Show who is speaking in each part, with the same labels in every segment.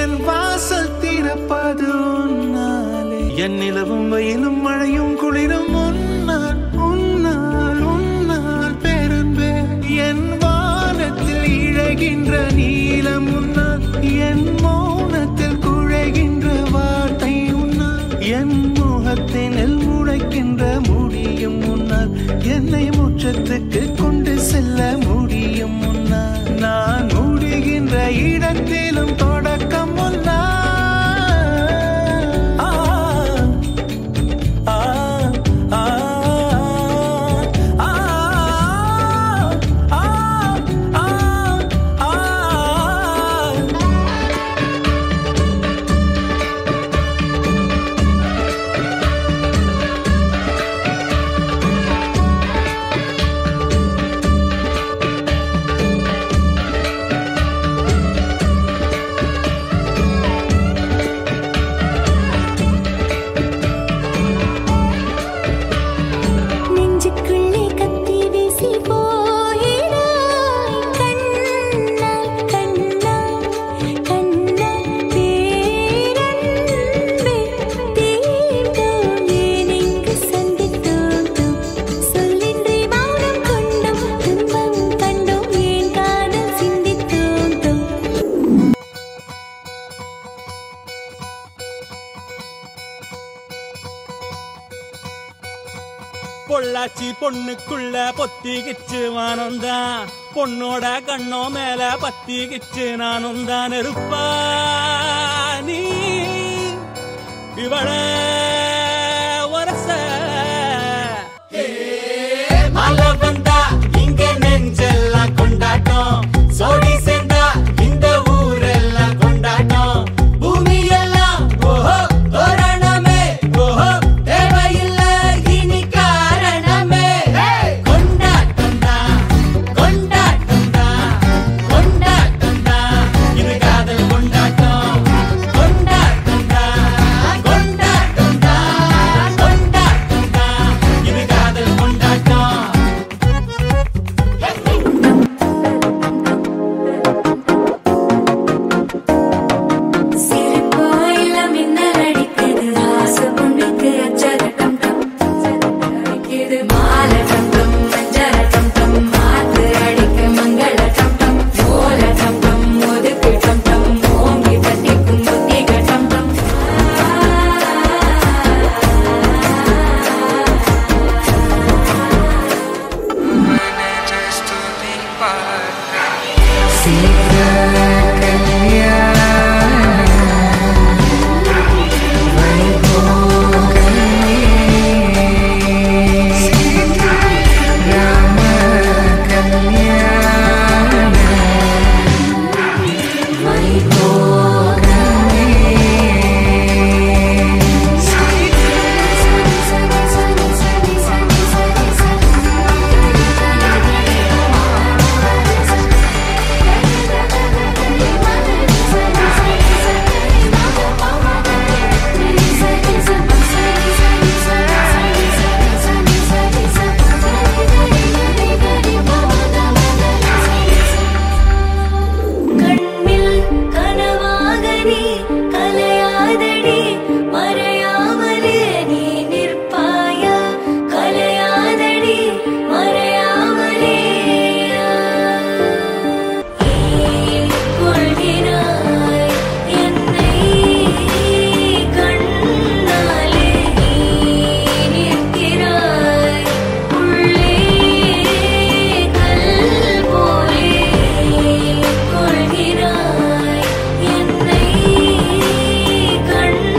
Speaker 1: என் வாசல் திறப்பது உன்னாலே என் நிலவும் வெயிலும் மழையும் குளிரும் உன்னால் உன்னால் உன்னால் பேரன்பே என் வானத்தில் இழகின்ற நீலம் உன்னால் என் மௌனத்தில் குழைகின்ற வார்த்தை உன்னால் என் முகத்தினில் முளைக்கின்ற முடியும் முன்னால் என்னை முற்றத்துக்கு கொண்டு செல்ல முடியும் முன்னால் நான் முடிகின்ற இடத்திலும் தொடக்கம் முன்னால் ஆ, ஆ, ஆ, ஆ, ஆ, ஆ, ஆ.
Speaker 2: நெஞ்சுக்குள்ளே கத்தி வீசி போயிடாய் கண்ணா கண்ணா கண்ணா பேரன்பே தீண்டோம் ஏன் இங்கு சந்தித்தோம் சொல்லின்றி மௌனம் கொண்டோம் துன்பம் கண்டோம் ஏன் காதல் சிந்தித்தோம்
Speaker 3: பொள்ளாச்சி பொண்ணுக்குள்ள பொத்திக்கிச்சு வானந்தான் பொண்ணோட கண்ணோ மேல பத்திக்கிச்சு நானும் தான் இருப்பா நீ இவள வரச மழை வந்தா இங்க நெஞ்செல்லாம் கொண்டாட்டம் சோடி சேர்ந்தா இந்த ஊரெல்லாம் கொண்டாட்டம் பூமி எல்லாம் ஓஹோ தோரணமே ஓஹோ தேவையில்ல இனி காரணமே கொண்டாட்டம் தான் கொண்டாட்டம் தான் கொண்டாட்டம் தான் இது காதல் கொண்டாட்டம் கொண்டாட்டம் தான் கொண்டாட்டம் தான் கொண்டாட்டம் தான் இது காதல் கொண்டாட்டம்
Speaker 2: சிரிப்பாயில மின்னல் அடிக்குது ஆசை பொண்ணுக்கு அச்சரட்டம் டம் அடிக்குது மாலை டம் டம் மஞ்சள டம் டம் மாத்து அடிக்க மங்கள டம் டம் ஓல டம் டம் ஒதுக்கு டம் டம் ஓங்கி தட்டிக்கும் புத்திக டம் டம் கண்ணில் கனவாக நீ கலையாதடி மறையாமலே நீ நிற்பாயா கலையாதடி மறையாமலே ஏன் கொள்கிறாய் என்னை கண்ணாலே நீ நிற்கிறாய் உள்ளே கல் போலே கொள்கிறாய் என்னை கண்ணாலே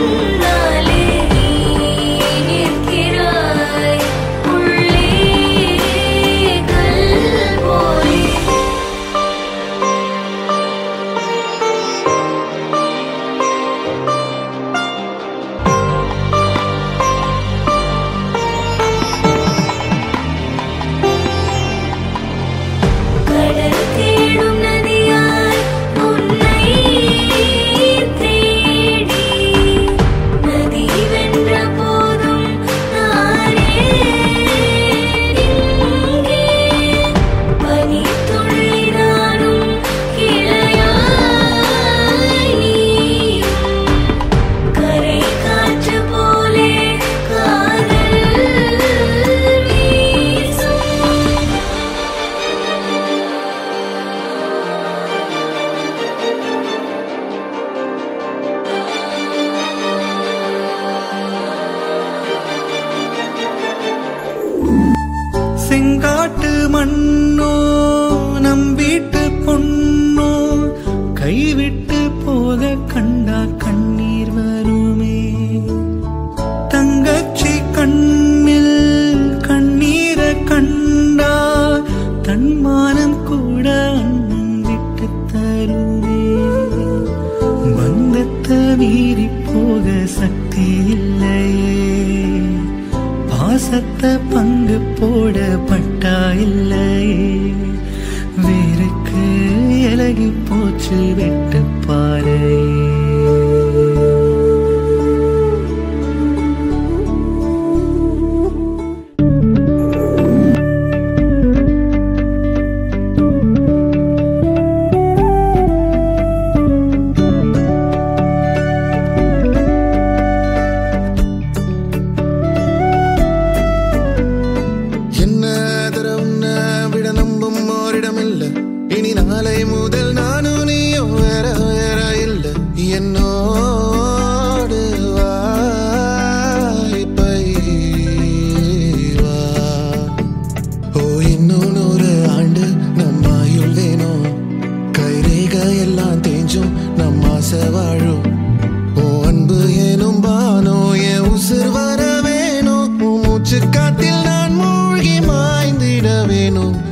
Speaker 1: செங்காட்டு மண்ணோ நம் வீட்டு பொண்ணோ கைவிட்டு போக கண்டா கண்ணீர் வருமே தங்கச்சி கண்ணில் கண்ணீர கண்டா தன்மானம் கூட அண்ணன் விட்டு தருமே பந்தத்தை மீறி போக சக்தி இல்லையே பாசத்தை பங்கு போட பட்டா இல்லையே வேருக்கு இலகி போச்சு வெட்டு பாறையே
Speaker 4: என்ன தர உன்னை விட நம்பும் ஓரிடமில்ல இனி நாளை முதல் நானும் நீயும் வேற வேற இல்ல என்னோடு வாய்ப்பை வா ஓ இன்னும் நூறு ஆண்டு நம்ம ஆயுள் வேணும் கைரேக எல்லாம் தேஞ்சும் நம்ம ஆசை வாழும் ஓ அன்பு ஏனும் பானோ என் உசுர் வர வேணும் உன் மூச்சு காத்தில் நான் மூழ்கி மாய்ந்திட வேணும்